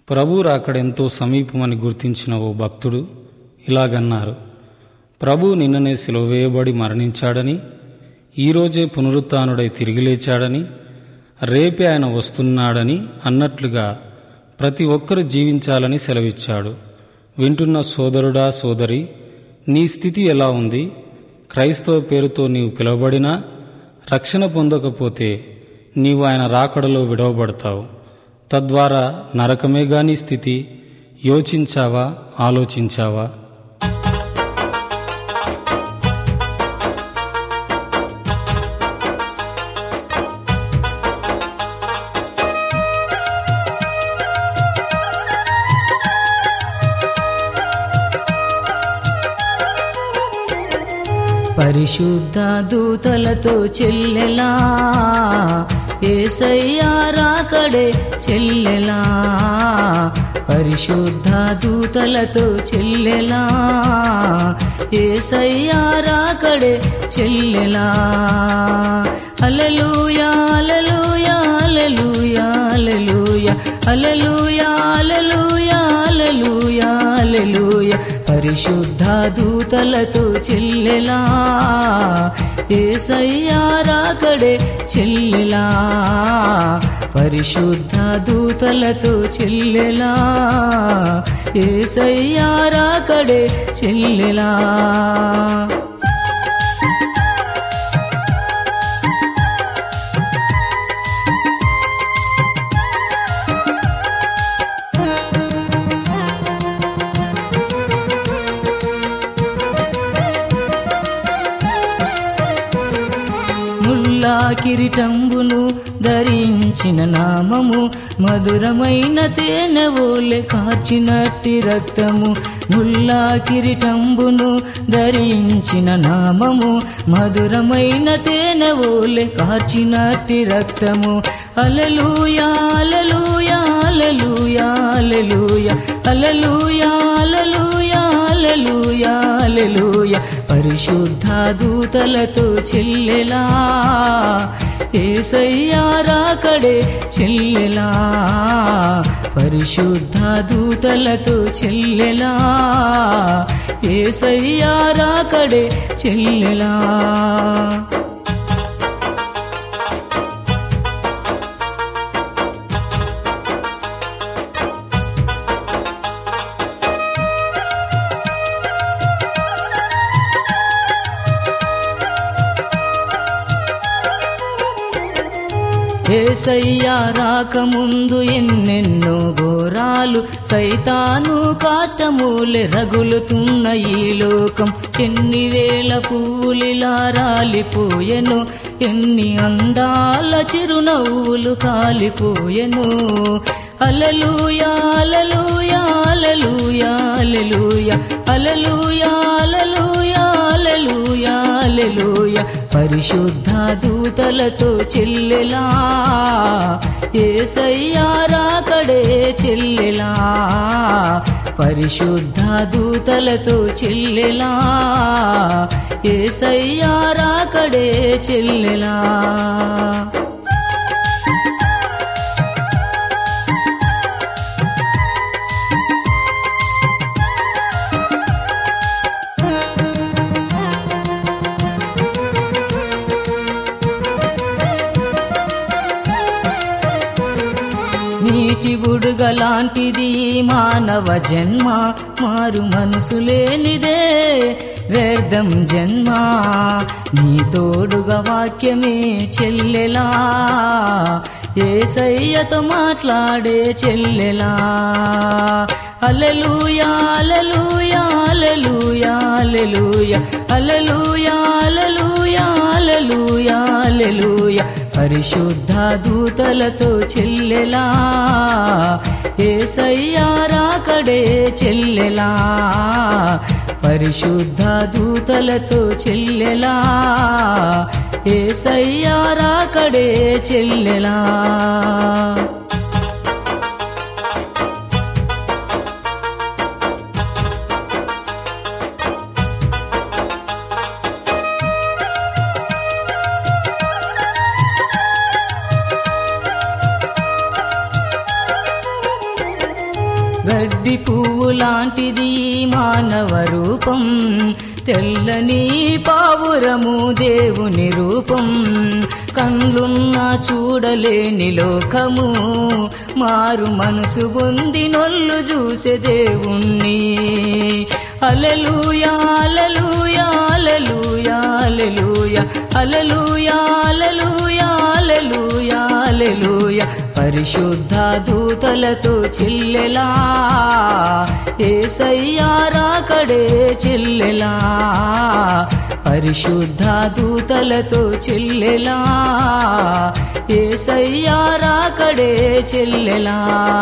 ప్రభు రాకడెంతో సమీపమని గుర్తించిన ఓ భక్తుడు ఇలాగన్నారు ప్రభు నిన్ననే సిలువ వేయబడి మరణించాడని ఈరోజే పునరుత్నుడై తిరిగి లేచాడని రేపే ఆయన వస్తున్నాడని అన్నట్లుగా ప్రతి ఒక్కరు జీవించాలని సెలవిచ్చాడు వింటున్న సోదరుడా సోదరి నీ స్థితి ఎలా ఉంది క్రైస్తవ పేరుతో నీవు పిలువబడినా రక్షణ పొందకపోతే నీవు ఆయన రాకడలో విడవబడతావు తద్వారా నరకమే గాని స్థితి యోచించావా ఆలోచించావా పరిశుద్ధ దూతలతో చెల్లెలా ఏసయ్యా రాకడే చెల్లెలా పరిశుద్ధ దూతలతో చెల్లెలా ఏసయ్యా రాకడే చెల్లెలా అలలుయా అలలుయా అలలుయా అలలుయా అలలుయా అలలుయా అలలుయా అలలుయా పరిశుద్ధ దూతలతో చెల్లెలా ఏసయ్యా రాకడే చెల్లెలా పరిశుద్ధ దూతలతో చెల్లెలా ఏసయ్యా రాకడే చెల్లెలా ముల్లా కిరీటంబును ధరించిన నామము మధురమైన తేనె ఓలె కార్చినట్టి రక్తము ముల్లా కిరీటంబును ధరించిన నామము మధురమైన తేనె ఓలె కార్చినట్టి రక్తము అలలుయా అలలుయా అలలుయా అలలుయా అలలుయా అలలుయా అలలుయా అలలుయా పరిశుద్ధ దూతలతో చెల్లెలా ఏసయ్యా రాకడే చెల్లెలా పరిశుద్ధ దూతలతో చెల్లెలా ఏసయ్యా రాకడే చెల్లెలా ఏసయ్యా రాకముందు ఎన్నెన్నో ఘోరాలు సైతాను కాష్టమూలె రగులుతున్న ఈ లోకం ఎన్ని వేల పువ్వులిలా రాలిపోయెను ఎన్ని అందాల చిరునవ్వులు కాలిపోయెను అలలుయా అలలుయా అలలుయా అలలుయా అలలుయా అలలుయా అలలుయా అలలుయా పరిశుద్ధ దూతలతో చెల్లెలా ఏసయ్యా రాకడే చెల్లెలా పరిశుద్ధ దూతలతో చెల్లెలా ఏసయ్యా రాకడే చెల్లెలా నీటి బుడుగలాంటిది మానవ జన్మ మారు మనసు లేనిదే వ్యర్థం జన్మ నీ తోడుగా వాక్యమే చెల్లెలా ఏసయ్యతో మాట్లాడే చెల్లెలా అలలుయా అలలుయా అలలుయా అలలుయా అలలుయా అలలుయా అలలుయా అలలుయా పరిశుద్ధ దూతలతో చెల్లెలా ఏసయ్యా రాకడే చెల్లెలా పరిశుద్ధ దూతలతో చెల్లెలా ఏసయ్యా రాకడే చెల్లెలా గడ్డి పువ్వు లాంటిది మానవ రూపం తెల్లని పావురము దేవుని రూపం కన్లున్నా చూడలేని లోకము మారు మనసు పొంది నొల్లు చూసే దేవుణ్ణి అలలుయా అలలుయా అలలుయా అలలుయా అలలుయా అలలుయా అలలుయా అలలుయా పరిశుద్ధ దూతలతో చెల్లెలా ఏసయ్యారా కడే చెల్లెలా పరిశుద్ధ దూతలతో చెల్లెలా ఏసయ్యారా కడే చెల్లెలా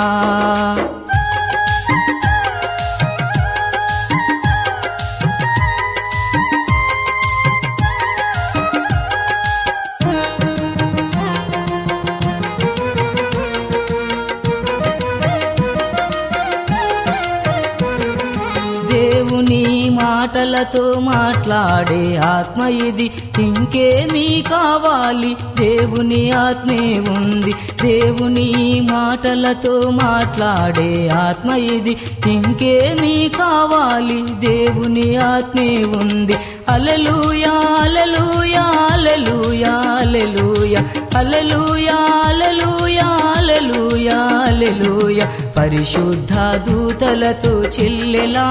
దేవుని మాటలతో మాట్లాడే ఆత్మ ఇది ఇంకేమీ కావాలి దేవుని ఆత్మే ఉంది దేవుని మాటలతో మాట్లాడే ఆత్మ ఇది ఇంకేమీ కావాలి దేవుని ఆత్మే ఉంది అలలుయా అలలుయా అలలుయా అలలుయా అలలుయా అలలుయా అలలుయా అలలుయా పరిశుద్ధ దూతలతో చెల్లెలా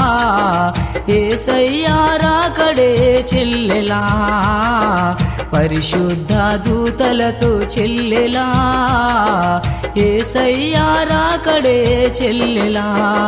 ఏసయ్యారా కడే చెల్లెలా పరిశుద్ధ దూతలతో చెల్లెలా ఏసయ్యారా కడే చెల్లెలా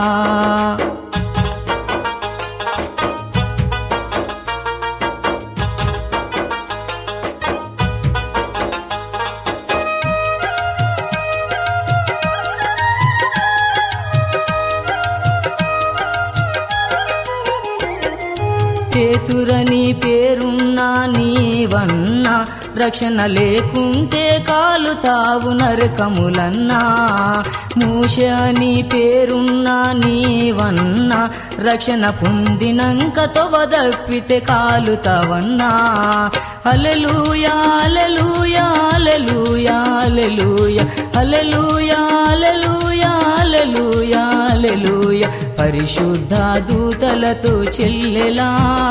పేతురని పేరున్నా నీవన్నా రక్షణ లేకుంటే కాలుతావు నరకములన్నా మూష అని పేరున్నా నీవన్నా రక్షణ పొందినంక తొవదప్పితే కాలుతావన్నా అలలుయా అలలుయా అలలుయా అలలుయా అలలుయా అలలుయా అలలుయా అలలుయా పరిశుద్ధ దూతలతో చెల్లెలా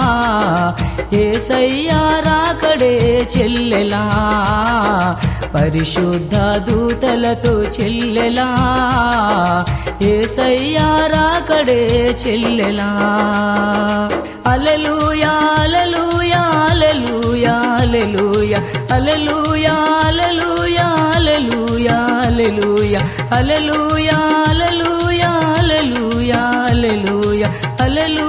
ఏసయ్యారా కడే చెల్లెలా పరిశుద్ధ దూతలతో చెల్లెలా ఏసయ్యారా కడే చెల్లెలా అలలుయా అలలుయా అలలుయా అలలుయా అలలుయా అలలుయా అలలుయా అలలుయా అలలుయా అలలుయా అలలుయా అలలుయా అలలు